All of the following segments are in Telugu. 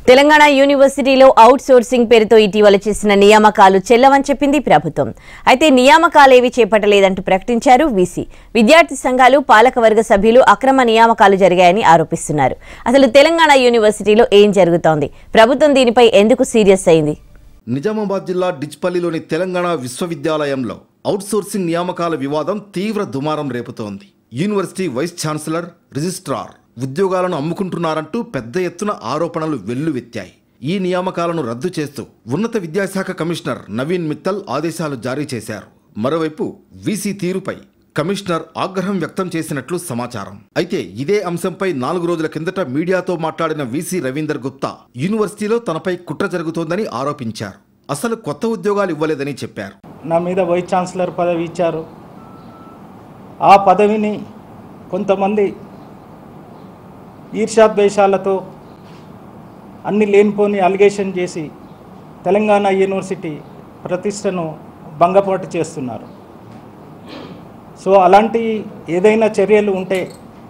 తెలంగాణ యూనివర్సిటీలో అవుట్ సోర్సింగ్ పేరుతో ఇటీవల చేసిన నియామకాలు చెల్లవని చెప్పింది ప్రభుత్వం అయితే నియామకాలేవి చేపట్టలేదంటూ ప్రకటించారు వీసీ విద్యార్థి సంఘాలు పాలకవర్గ సభ్యులు అక్రమ నియామకాలు జరిగాయని ఆరోపిస్తున్నారు అసలు తెలంగాణ యూనివర్సిటీలో ఏం జరుగుతోంది ప్రభుత్వం దీనిపై ఎందుకు సీరియస్ అయింది నిజామాబాద్ జిల్లా డిచ్పల్లిలోని తెలంగాణ విశ్వవిద్యాలయంలో అవుట్సోర్సింగ్ నియామకాల వివాదం తీవ్ర దుమారం రేపుతోంది యూనివర్సిటీ వైస్ ఛాన్సలర్ రిజిస్ట్రార్ ఉద్యోగాలను అమ్ముకుంటున్నారంటూ పెద్ద ఎత్తున ఆరోపణలు వెల్లువెత్తాయి ఈ నియామకాలను రద్దు చేస్తూ ఉన్నత విద్యాశాఖ కమిషనర్ నవీన్ మిత్తల్ ఆదేశాలు జారీ చేశారు మరోవైపు వీసీ తీరుపై కమిషనర్ ఆగ్రహం వ్యక్తం చేసినట్లు సమాచారం అయితే ఇదే అంశంపై నాలుగు రోజుల కిందట మీడియాతో మాట్లాడిన వీసీ రవీందర్ గుప్తా యూనివర్సిటీలో తనపై కుట్ర జరుగుతోందని ఆరోపించారు అసలు కొత్త ఉద్యోగాలు ఇవ్వలేదని చెప్పారు నా మీద వైస్ ఛాన్సలర్ పదవి ఇచ్చారు ఆ పదవిని కొంతమంది ఈర్ష్యాద్వేషాలతో అన్ని లేనిపోని అలిగేషన్ చేసి తెలంగాణ యూనివర్సిటీ ప్రతిష్టను భంగపాటు చేస్తున్నారు సో అలాంటి ఏదైనా చర్యలు ఉంటే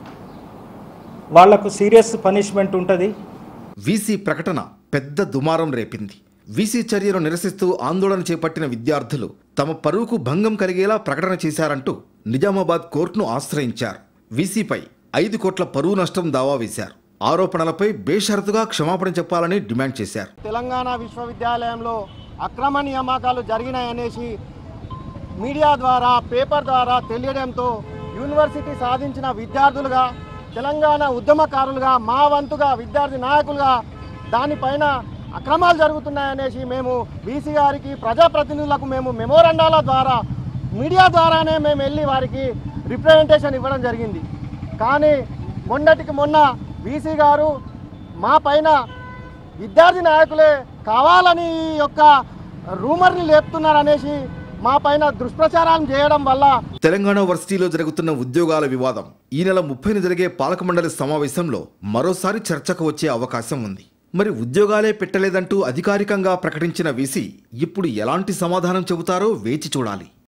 వాళ్లకు సీరియస్ పనిష్మెంట్ ఉంటుంది వీసీ ప్రకటన పెద్ద దుమారం రేపింది వీసీ చర్యను నిరసిస్తూ ఆందోళన చేపట్టిన విద్యార్థులు తమ పరువుకు భంగం కలిగేలా ప్రకటన చేశారంటూ నిజామాబాద్ కోర్టును ఆశ్రయించారు వీసీపై ఐదు కోట్ల పరువు నష్టం దావా వేశారు ఆరోపణలపై బేషరతుగా క్షమాపణ చెప్పాలని డిమాండ్ చేశారు తెలంగాణ విశ్వవిద్యాలయంలో అక్రమ నియామకాలు జరిగినాయనేసి మీడియా ద్వారా పేపర్ ద్వారా తెలియడంతో యూనివర్సిటీ సాధించిన విద్యార్థులుగా తెలంగాణ ఉద్యమకారులుగా మా వంతుగా విద్యార్థి నాయకులుగా దానిపైన అక్రమాలు జరుగుతున్నాయనేసి మేము బీసీ గారికి ప్రజాప్రతినిధులకు మేము మెమోరండాల ద్వారా మీడియా ద్వారానే మేము వెళ్ళి వారికి రిప్రజెంటేషన్ ఇవ్వడం జరిగింది కానీ మొన్నటికి మొన్న బీసీ గారు మా పైన విద్యార్థి నాయకులే కావాలని ఈ యొక్క రూమర్ని లేపుతున్నారనేసి మా పైన దుష్ప్రచారం చేయడం వల్ల తెలంగాణ వర్సిటీలో జరుగుతున్న ఉద్యోగాల వివాదం ఈ నెల ముప్పైన జరిగే పాలక మండలి సమావేశంలో మరోసారి చర్చకు వచ్చే అవకాశం ఉంది మరి ఉద్యోగాలే పెట్టలేదంటూ అధికారికంగా ప్రకటించిన వీసీ ఇప్పుడు ఎలాంటి సమాధానం చెబుతారో వేచి చూడాలి